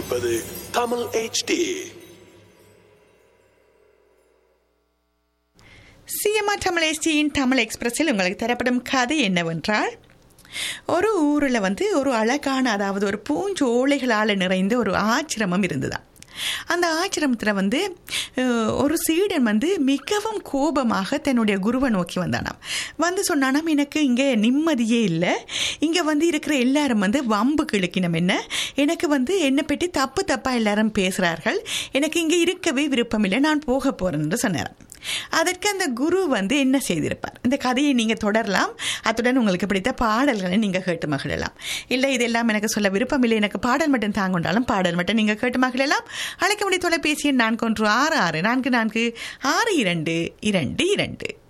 கொண்டிருப்பது தமிழ் HD சிஎம்ஆ தமிழ் எஸ்டியின் தமிழ் எக்ஸ்பிரஸில் உங்களுக்கு தரப்படும் கதை என்னவென்றால் ஒரு ஊரில் வந்து ஒரு அழகான அதாவது ஒரு பூஞ்சோலைகளால் நிறைந்த ஒரு ஆச்சிரமம் இருந்ததாம் அந்த ஆச்சிரமத்தில் வந்து அஹ், ஒரு சீடன் வந்து மிகவும் கோபமாக தன்னுடைய குருவை நோக்கி வந்தானாம் வந்து சொன்னானாம் எனக்கு இங்கே நிம்மதியே இல்லை இங்கே வந்து இருக்கிற எல்லாரும் வந்து வம்பு கிழக்கினம் என்ன எனக்கு வந்து என்னை பற்றி தப்பு தப்பாக எல்லாரும் பேசுகிறார்கள் எனக்கு இங்கே இருக்கவே விருப்பமில்லை நான் போக போகிறேன்னு சொன்னாராம் அதற்கு அந்த குரு வந்து என்ன செய்திருப்பார் இந்த கதையை நீங்கள் தொடரலாம் அத்துடன் உங்களுக்கு பிடித்த பாடல்களை நீங்கள் கேட்டு மகிழலாம் இல்லை இதெல்லாம் எனக்கு சொல்ல விருப்பம் இல்லை எனக்கு பாடல் மட்டும் தாங்கொண்டாலும் பாடல் மட்டும் நீங்கள் கேட்டு மகிழலாம் அழைக்க முடிய தொலைபேசி எண் நான்கு ஒன்று ஆறு ஆறு நான்கு நான்கு ஆறு இரண்டு இரண்டு இரண்டு